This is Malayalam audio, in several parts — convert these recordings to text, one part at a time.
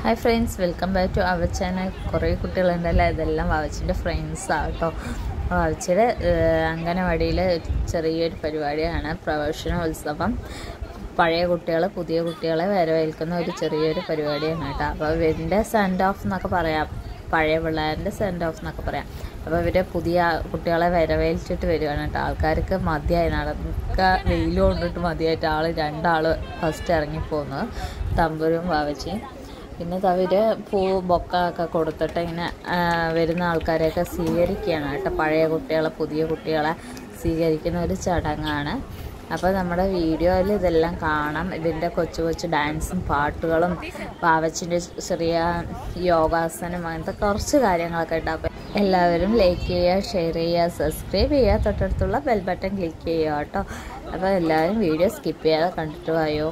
Hi friends welcome back to our channel കുറേ കുട്ടികളുണ്ടല്ലോ ഇതെല്ലാം വാവച്ചിൻ്റെ ഫ്രണ്ട്സാണ് കേട്ടോ വാവച്ചിയുടെ അംഗനവാടിയിൽ ചെറിയൊരു പരിപാടിയാണ് പ്രവേശനോത്സവം പഴയ കുട്ടികൾ പുതിയ കുട്ടികളെ വരവേൽക്കുന്ന ഒരു ചെറിയൊരു പരിപാടിയാണ് കേട്ടോ അപ്പോൾ ഇവരിൻ്റെ സെൻഡ് ഓഫ് എന്നൊക്കെ പറയാം പഴയ പിള്ളേരുടെ സെൻഡ് ഓഫ് എന്നൊക്കെ പറയാം അപ്പോൾ ഇവർ പുതിയ കുട്ടികളെ വരവേൽച്ചിട്ട് വരികയാണ് കേട്ടോ ആൾക്കാർക്ക് മതിയായി നടക്ക വെയിൽ കൊണ്ടിട്ട് മതിയായിട്ട് ആൾ രണ്ടാൾ ഫസ്റ്റ് ഇറങ്ങിപ്പോകുന്നത് തമ്പുരും വാവച്ചിയും പിന്നെ അവർ പൂ ബൊക്ക ഒക്കെ കൊടുത്തിട്ട് ഇങ്ങനെ ആ, വരുന്ന ആൾക്കാരെയൊക്കെ സ്വീകരിക്കുകയാണ് കേട്ടോ പഴയ കുട്ടികളെ പുതിയ കുട്ടികളെ സ്വീകരിക്കുന്ന ഒരു ചടങ്ങാണ് അപ്പോൾ നമ്മുടെ വീഡിയോയിൽ ഇതെല്ലാം കാണാം ഇതിൻ്റെ കൊച്ചു കൊച്ചു ഡാൻസും പാട്ടുകളും പാവച്ചിൻ്റെ ചെറിയ യോഗാസനം അങ്ങനത്തെ കുറച്ച് കാര്യങ്ങളൊക്കെ ഉണ്ട് അപ്പോൾ എല്ലാവരും ലൈക്ക് ചെയ്യുക ഷെയർ ചെയ്യുക സബ്സ്ക്രൈബ് ചെയ്യുക തൊട്ടടുത്തുള്ള ബെൽ ബട്ടൺ ക്ലിക്ക് ചെയ്യുക കേട്ടോ അപ്പോൾ എല്ലാവരും വീഡിയോ സ്കിപ്പ് ചെയ്യാതെ കണ്ടിട്ട് പോയോ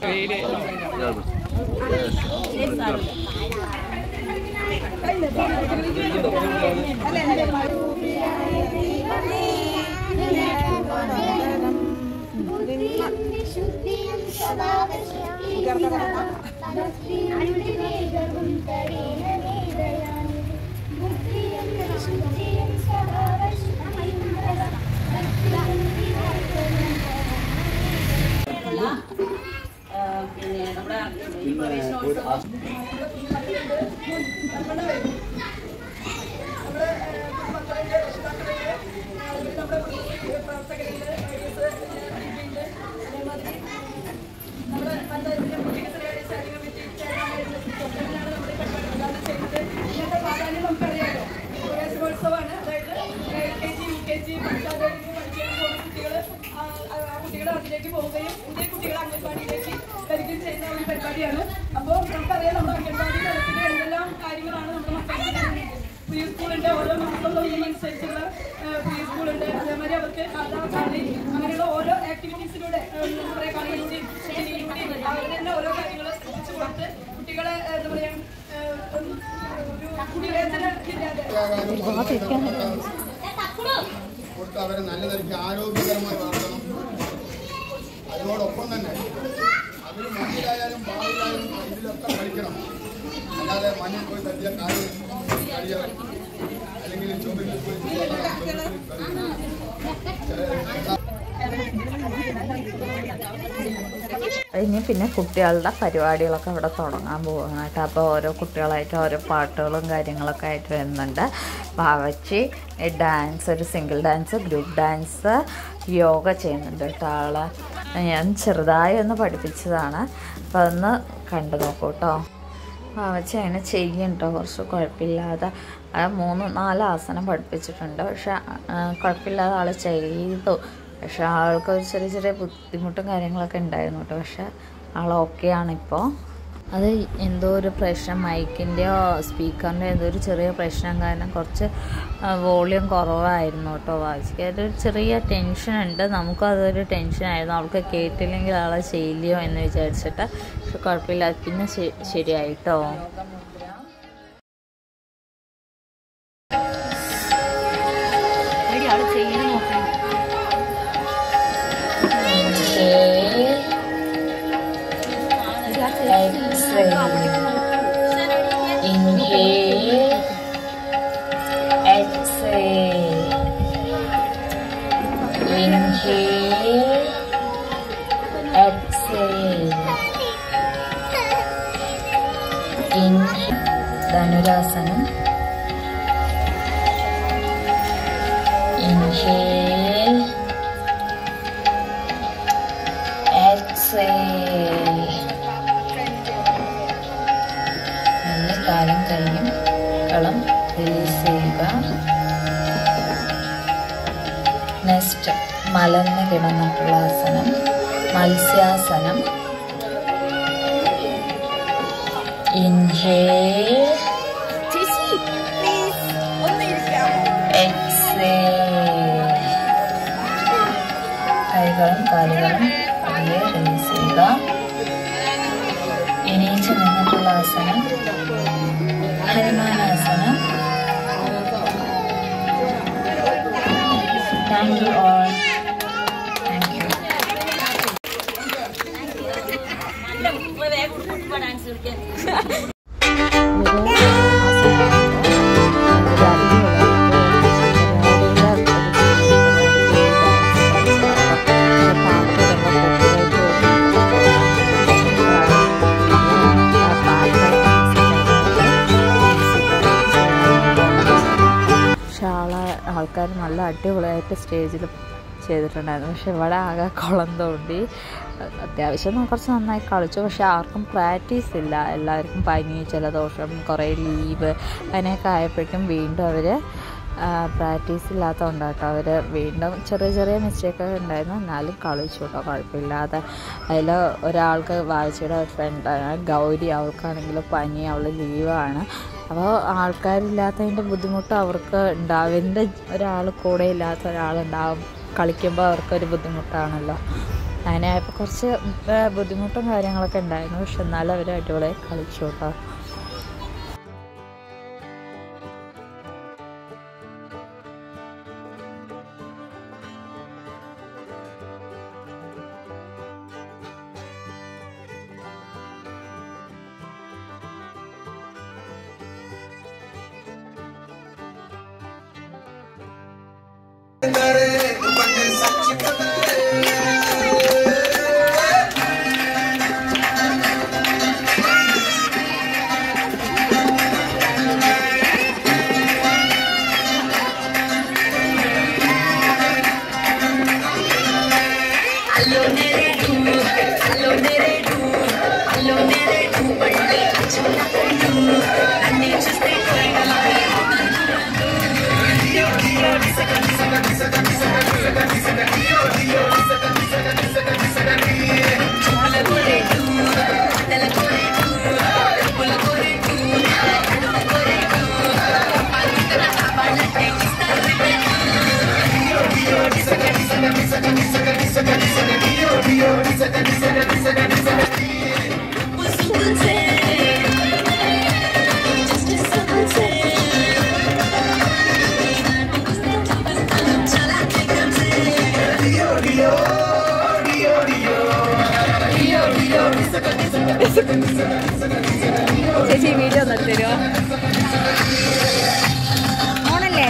പ്രവേശനോത്സവമാണ് അതായത് L K G U K G പഠിക്കാൻ പഠിക്കാൻ പോകുന്ന കുട്ടികൾ കുട്ടികൾ അതിലേക്ക് പോവുകയും പുതിയ കുട്ടികൾ അംഗൻവാടിയിലേക്ക് വരികയും ചെയ്യുന്ന ഒരു പരിപാടിയാണ് അപ്പോൾ നമുക്കറിയാം നമ്മുടെ അംഗൻവാടി തലത്തിൽ എന്തെല്ലാം കാര്യങ്ങളാണ് നമ്മുടെ മക്കൾക്ക് പ്രീ സ്കൂളിന്റെ ഓരോ മാസങ്ങളും അനുസരിച്ചുള്ള പ്രീ സ്കൂളുണ്ട് അതേമാതിരി അവർക്ക് കഥ കളി അങ്ങനെയുള്ള ഓരോ ആക്ടിവിറ്റീസിലൂടെ എന്താ പറയുക കളിച്ച് അവർ തന്നെ ഓരോ കാര്യങ്ങൾ ശ്രദ്ധിച്ചു കൊടുത്ത് കുട്ടികളെ ഏഹ്, എന്താ പറയുക ഏഹ്, ഒരു കുടിവേദന ഇല്ലാതെ കൊടുത്ത് അവരെ നല്ല നിലയ്ക്ക് ആരോഗ്യകരമായി വളർത്തണം അതിനോടൊപ്പം തന്നെ അവർ മണ്ണിലായാലും പാവിലായാലും ഇതിലൊക്കെ കളിക്കണം അല്ലാതെ മണ്ണിൽ പോയി തട്ടിയ കാര്യം കളിയ അല്ലെങ്കിൽ ചുമരിൽ പോയി ഇനി പിന്നെ കുട്ടികളുടെ പരിപാടികളൊക്കെ ഇവിടെ തുടങ്ങാൻ പോവുകയാണ് കേട്ടോ അപ്പോൾ ഓരോ കുട്ടികളായിട്ട് ഓരോ പാട്ടുകളും കാര്യങ്ങളൊക്കെ ആയിട്ട് വരുന്നുണ്ട് പാവച്ചി ഡാൻസ് ഒരു single dance group dance yoga ചെയ്യുന്നുണ്ട് കേട്ടോ ആള് ഞാൻ ചെറുതായി ഒന്ന് പഠിപ്പിച്ചതാണ് അപ്പോൾ അതൊന്ന് കണ്ടു നോക്കൂ കേട്ടോ പാവച്ചി അങ്ങനെ ചെയ്യുന്നുണ്ടോ കുറച്ച് കുഴപ്പമില്ലാതെ ആ മൂന്ന് നാല് ആസനം പഠിപ്പിച്ചിട്ടുണ്ട് പക്ഷെ ആ, കുഴപ്പമില്ലാതെ ആൾ ചെയ്തു പക്ഷെ ആൾക്ക് ഒരു ചെറിയ ചെറിയ ബുദ്ധിമുട്ടും കാര്യങ്ങളൊക്കെ ഉണ്ടായിരുന്നു കേട്ടോ പക്ഷെ ആൾ ഓക്കെയാണ് ഇപ്പോൾ അത് എന്തോ ഒരു പ്രശ്നം മൈക്കിൻ്റെയോ സ്പീക്കറിൻ്റെ എന്തോ ഒരു ചെറിയ പ്രശ്നം കാരണം കുറച്ച് വോളിയം കുറവായിരുന്നു കേട്ടോ വായിച്ചിക്ക് അതൊരു ചെറിയ ടെൻഷൻ ഉണ്ട് നമുക്കും അതൊരു ടെൻഷനായിരുന്നു അവൾക്ക് കേട്ടില്ലെങ്കിൽ ആളെ ചെയ്യില്ലയോ എന്ന് വിചാരിച്ചിട്ട് പക്ഷെ കുഴപ്പമില്ല പിന്നെ ശ- ശരിയായിട്ടോ Inhale, exhale, inhale, exhale, inhale, ധനുരാസനം inhale, exhale. നല്ല കാലം കൈയും കളം റിലീസ് ചെയ്യുക നെക്സ്റ്റ് മലർന്ന് കിടന്നിട്ടുള്ള ആസനം മത്സ്യാസനം ഇൻഹേൽ എക്സേൽ കൈകളും കാലുകളും പതിയെ റിലീസ് ചെയ്യുക എണീച്ച് നിന്നിട്ടുള്ള ആസനം ഹനുമാനാസനം thank you all thank you വേഗം ഡാൻസ് കളിക്കാൻ സ്റ്റേജിൽ ചെയ്തിട്ടുണ്ടായിരുന്നു പക്ഷെ ഇവിടെ ആകെ കുളം തോണ്ടി അത്യാവശ്യം കുറച്ച് നന്നായി കളിച്ചു പക്ഷെ ആർക്കും പ്രാക്ടീസ് ഇല്ല എല്ലാവർക്കും പനി ജലദോഷം കുറേ ലീവ് അങ്ങനെയൊക്കെ ആയപ്പോഴേക്കും വീണ്ടും അവർ പ്രാക്ടീസ് ഇല്ലാത്തതുകൊണ്ട് കേട്ടോ അവർ വീണ്ടും ചെറിയ ചെറിയ മിസ്റ്റേക്കൊക്കെ ഉണ്ടായിരുന്നു എന്നാലും കളിച്ചു കേട്ടോ കുഴപ്പമില്ലാതെ അതിൽ ഒരാൾക്ക് വായിച്ചയുടെ ഫ്രണ്ടാണ് ഗൗരി അവൾക്കാണെങ്കിൽ പനി അവൾ ലീവാണ് അപ്പോൾ ആൾക്കാരില്ലാത്തതിൻ്റെ ബുദ്ധിമുട്ട് അവർക്ക് ഉണ്ടാവും എൻ്റെ ഒരാൾ കൂടെ ഇല്ലാത്ത ഒരാളുണ്ടാവും കളിക്കുമ്പോൾ അവർക്കൊരു ബുദ്ധിമുട്ടാണല്ലോ അങ്ങനെ ആയപ്പോൾ കുറച്ച് ഏഹ്, ബുദ്ധിമുട്ടും കാര്യങ്ങളൊക്കെ ഉണ്ടായിരുന്നു പക്ഷെ എന്നാലും അവർ അടിപൊളിയായി കളിച്ചു കേട്ടോ ചേച്ചി വീഡിയോ ഒന്ന് തരുമോ ഓണല്ലേ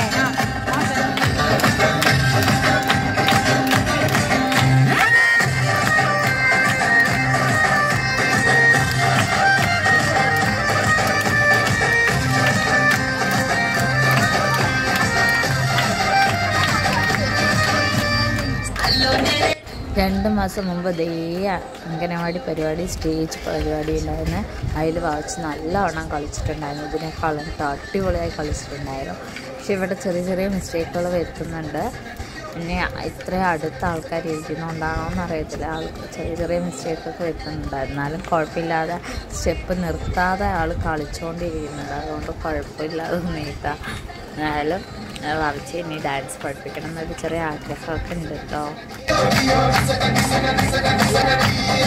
രണ്ട് മാസം മുമ്പ് ദേ അംഗനവാടി പരിപാടി സ്റ്റേജ് പരിപാടി ഉണ്ടായിരുന്നു അതിൽ വാച്ച് നല്ലവണ്ണം കളിച്ചിട്ടുണ്ടായിരുന്നു ഇതിനേക്കാളും അടിപൊളിയായി കളിച്ചിട്ടുണ്ടായിരുന്നു പക്ഷെ ഇവിടെ ചെറിയ ചെറിയ മിസ്റ്റേക്കുകൾ വരുത്തുന്നുണ്ട് പിന്നെ ഇത്രയും അടുത്ത ആൾക്കാർ ഇരിക്കുന്നതുകൊണ്ടാണോ എന്നറിയത്തില്ല ആൾക്ക് ചെറിയ ചെറിയ മിസ്റ്റേക്കൊക്കെ വരുത്തുന്നുണ്ടായിരുന്നു എന്നാലും കുഴപ്പമില്ലാതെ സ്റ്റെപ്പ് നിർത്താതെ ആൾ കളിച്ചുകൊണ്ടിരിക്കുന്നുണ്ട് അതുകൊണ്ട് കുഴപ്പമില്ലാതെ നീട്ടാം എന്നാലും വാവിച്ച് ഇനി ഡാൻസ് പഠിപ്പിക്കണം എന്നൊരു ചെറിയ ആഗ്രഹമൊക്കെ ഉണ്ട് കേട്ടോ